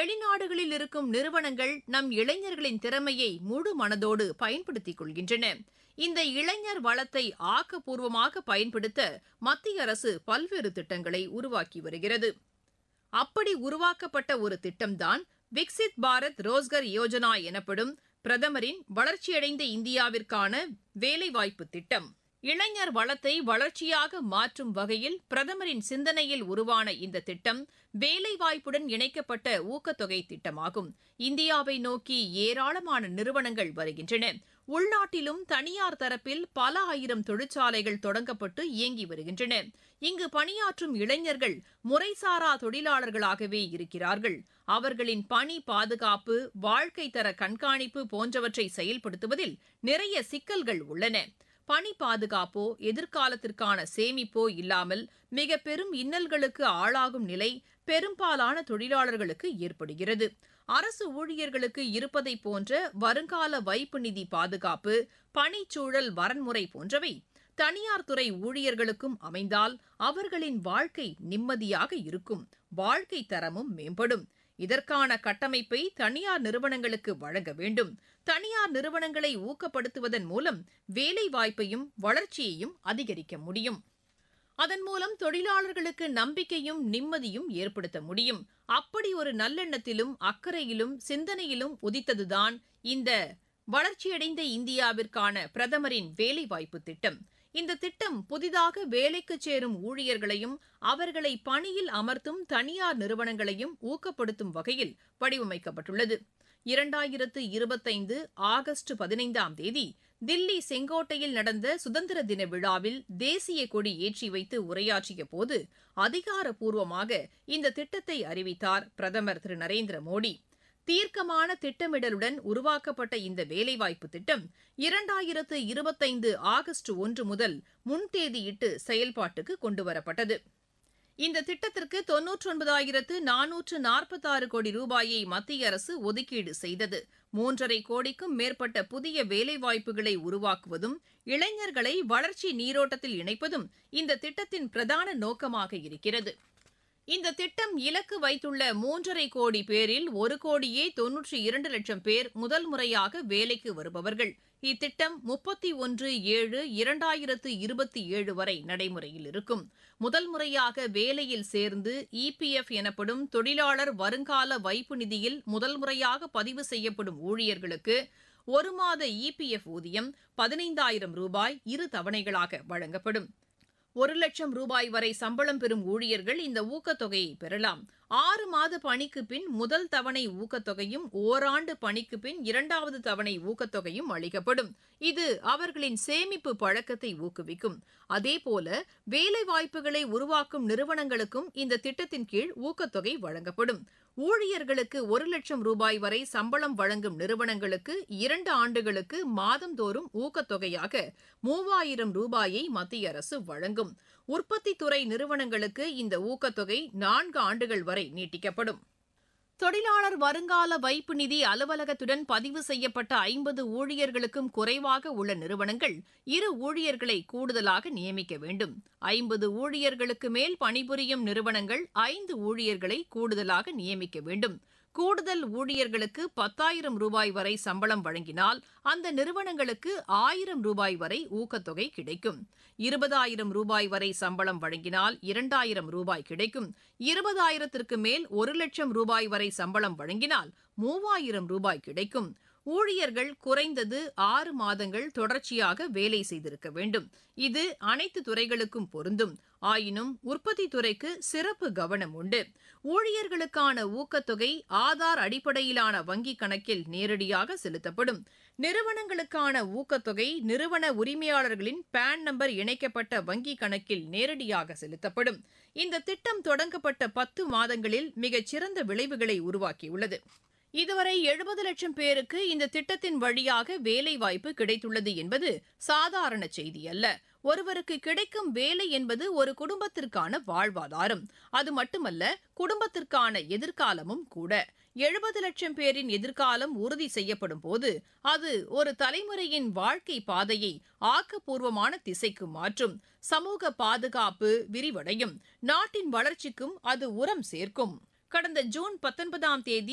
வெளிநாடுகளில் இருக்கும் நிறுவனங்கள் நம் இளைஞர்களின் திறமையை முழு மனதோடு பயன்படுத்திக் கொள்கின்றன இந்த இளைஞர் வளத்தை ஆக்கப்பூர்வமாக பயன்படுத்த மத்திய அரசு பல்வேறு திட்டங்களை உருவாக்கி வருகிறது அப்படி உருவாக்கப்பட்ட ஒரு திட்டம்தான் விக்சித் பாரத் ரோஸ்கர் யோஜனா எனப்படும் பிரதமரின் வளர்ச்சியடைந்த இந்தியாவிற்கான வேலைவாய்ப்பு திட்டம் இளைஞர் வளத்தை வளர்ச்சியாக மாற்றும் வகையில் பிரதமரின் சிந்தனையில் உருவான இந்த திட்டம் வேலைவாய்ப்புடன் இணைக்கப்பட்ட ஊக்கத்தொகை திட்டமாகும் இந்தியாவை நோக்கி ஏராளமான நிறுவனங்கள் வருகின்றன உள்நாட்டிலும் தனியார் தரப்பில் பல ஆயிரம் தொழிற்சாலைகள் தொடங்கப்பட்டு இயங்கி வருகின்றன இங்கு பணியாற்றும் இளைஞர்கள் முறைசாரா தொழிலாளர்களாகவே இருக்கிறார்கள் அவர்களின் பணி பாதுகாப்பு வாழ்க்கை தர கண்காணிப்பு போன்றவற்றை செயல்படுத்துவதில் நிறைய சிக்கல்கள் உள்ளன பணி பாதுகாப்போ எதிர்காலத்திற்கான சேமிப்போ இல்லாமல் மிக பெரும் இன்னல்களுக்கு ஆளாகும் நிலை பெரும்பாலான தொழிலாளர்களுக்கு ஏற்படுகிறது அரசு ஊழியர்களுக்கு இருப்பதை போன்ற வருங்கால வைப்பு நிதி பாதுகாப்பு பணிச்சூழல் வரன்முறை போன்றவை தனியார் துறை ஊழியர்களுக்கும் அமைந்தால் அவர்களின் வாழ்க்கை நிம்மதியாக இருக்கும் வாழ்க்கை தரமும் மேம்படும் இதற்கான கட்டமைப்பை தனியார் நிறுவனங்களுக்கு வழங்க வேண்டும் தனியார் நிறுவனங்களை ஊக்கப்படுத்துவதன் மூலம் வேலை வாய்ப்பையும் வளர்ச்சியையும் அதிகரிக்க முடியும் அதன் மூலம் தொழிலாளர்களுக்கு நம்பிக்கையும் நிம்மதியும் ஏற்படுத்த முடியும் அப்படி ஒரு நல்லெண்ணத்திலும் அக்கறையிலும் சிந்தனையிலும் உதித்ததுதான் இந்த வளர்ச்சியடைந்த இந்தியாவிற்கான பிரதமரின் வேலைவாய்ப்பு திட்டம் இந்த திட்டம் புதிதாக வேலைக்கு சேரும் ஊழியர்களையும் அவர்களை பணியில் அமர்த்தும் தனியார் நிறுவனங்களையும் ஊக்கப்படுத்தும் வகையில் வடிவமைக்கப்பட்டுள்ளது இரண்டாயிரத்து இருபத்தைந்து ஆகஸ்ட் பதினைந்தாம் தேதி தில்லி செங்கோட்டையில் நடந்த சுதந்திர தின விழாவில் தேசிய கொடி ஏற்றி வைத்து உரையாற்றிய போது அதிகாரப்பூர்வமாக இந்த திட்டத்தை அறிவித்தார் பிரதமர் திரு நரேந்திர மோடி தீர்க்கமான திட்டமிடலுடன் உருவாக்கப்பட்ட இந்த வேலைவாய்ப்பு திட்டம் இரண்டாயிரத்து இருபத்தைந்து ஆகஸ்ட் ஒன்று முதல் முன்தேதியிட்டு செயல்பாட்டுக்கு கொண்டுவரப்பட்டது இந்த திட்டத்திற்கு தொன்னூற்றி ஒன்பதாயிரத்து நானூற்று நாற்பத்தாறு கோடி ரூபாயை மத்திய அரசு ஒதுக்கீடு செய்தது மூன்றரை கோடிக்கும் மேற்பட்ட புதிய வேலைவாய்ப்புகளை உருவாக்குவதும் இளைஞர்களை வளர்ச்சி நீரோட்டத்தில் இணைப்பதும் இந்த திட்டத்தின் பிரதான நோக்கமாக இருக்கிறது இந்த திட்டம் இலக்கு வைத்துள்ள மூன்றரை கோடி பேரில் ஒரு கோடியே தொன்னூற்றி இரண்டு லட்சம் பேர் முதல் முறையாக வேலைக்கு வருபவர்கள் இத்திட்டம் முப்பத்தி ஒன்று ஏழு இரண்டாயிரத்து இருபத்தி ஏழு வரை நடைமுறையில் இருக்கும் முதல் முறையாக வேலையில் சேர்ந்து இபிஎஃப் எனப்படும் தொழிலாளர் வருங்கால வைப்பு நிதியில் முதல் முறையாக பதிவு செய்யப்படும் ஊழியர்களுக்கு ஒரு மாத இபிஎஃப் ஊதியம் பதினைந்தாயிரம் ரூபாய் இரு தவணைகளாக வழங்கப்படும் ஒரு லட்சம் ரூபாய் வரை சம்பளம் பெறும் ஊழியர்கள் இந்த ஊக்கத்தொகையை பெறலாம் ஆறு மாத பணிக்கு பின் முதல் தவணை ஊக்கத்தொகையும் ஓராண்டு பணிக்கு பின் இரண்டாவது தவணை ஊக்கத்தொகையும் அளிக்கப்படும் இது அவர்களின் சேமிப்பு பழக்கத்தை ஊக்குவிக்கும் அதேபோல வேலை வாய்ப்புகளை உருவாக்கும் நிறுவனங்களுக்கும் இந்த திட்டத்தின் கீழ் ஊக்கத்தொகை வழங்கப்படும் ஊழியர்களுக்கு ஒரு லட்சம் ரூபாய் வரை சம்பளம் வழங்கும் நிறுவனங்களுக்கு இரண்டு ஆண்டுகளுக்கு மாதந்தோறும் ஊக்கத்தொகையாக மூவாயிரம் ரூபாயை மத்திய அரசு வழங்கும் உற்பத்தி துறை நிறுவனங்களுக்கு இந்த ஊக்கத்தொகை நான்கு ஆண்டுகள் வரை நீட்டிக்கப்படும் தொழிலாளர் வருங்கால வைப்பு நிதி அலுவலகத்துடன் பதிவு செய்யப்பட்ட ஐம்பது ஊழியர்களுக்கும் குறைவாக உள்ள நிறுவனங்கள் இரு ஊழியர்களை கூடுதலாக நியமிக்க வேண்டும் ஐம்பது ஊழியர்களுக்கு மேல் பணிபுரியும் நிறுவனங்கள் ஐந்து ஊழியர்களை கூடுதலாக நியமிக்க வேண்டும் கூடுதல் ஊழியர்களுக்கு பத்தாயிரம் ரூபாய் வரை சம்பளம் வழங்கினால் அந்த நிறுவனங்களுக்கு ஆயிரம் ரூபாய் வரை ஊக்கத்தொகை கிடைக்கும் இருபதாயிரம் ரூபாய் வரை சம்பளம் வழங்கினால் இரண்டாயிரம் ரூபாய் கிடைக்கும் இருபதாயிரத்திற்கு மேல் ஒரு லட்சம் ரூபாய் வரை சம்பளம் வழங்கினால் மூவாயிரம் ரூபாய் கிடைக்கும் ஊழியர்கள் குறைந்தது ஆறு மாதங்கள் தொடர்ச்சியாக வேலை செய்திருக்க வேண்டும் இது அனைத்து துறைகளுக்கும் பொருந்தும் ஆயினும் உற்பத்தி துறைக்கு சிறப்பு கவனம் உண்டு ஊழியர்களுக்கான ஊக்கத்தொகை ஆதார் அடிப்படையிலான வங்கிக் கணக்கில் நேரடியாக செலுத்தப்படும் நிறுவனங்களுக்கான ஊக்கத்தொகை நிறுவன உரிமையாளர்களின் பான் நம்பர் இணைக்கப்பட்ட வங்கிக் கணக்கில் நேரடியாக செலுத்தப்படும் இந்த திட்டம் தொடங்கப்பட்ட பத்து மாதங்களில் மிகச்சிறந்த விளைவுகளை உருவாக்கியுள்ளது இதுவரை எழுபது லட்சம் பேருக்கு இந்த திட்டத்தின் வழியாக வேலைவாய்ப்பு கிடைத்துள்ளது என்பது சாதாரண செய்தி அல்ல ஒருவருக்கு கிடைக்கும் வேலை என்பது ஒரு குடும்பத்திற்கான வாழ்வாதாரம் அது மட்டுமல்ல குடும்பத்திற்கான எதிர்காலமும் கூட எழுபது லட்சம் பேரின் எதிர்காலம் உறுதி செய்யப்படும் போது அது ஒரு தலைமுறையின் வாழ்க்கை பாதையை ஆக்கப்பூர்வமான திசைக்கு மாற்றும் சமூக பாதுகாப்பு விரிவடையும் நாட்டின் வளர்ச்சிக்கும் அது உரம் சேர்க்கும் கடந்த ஜூன் பத்தொன்பதாம் தேதி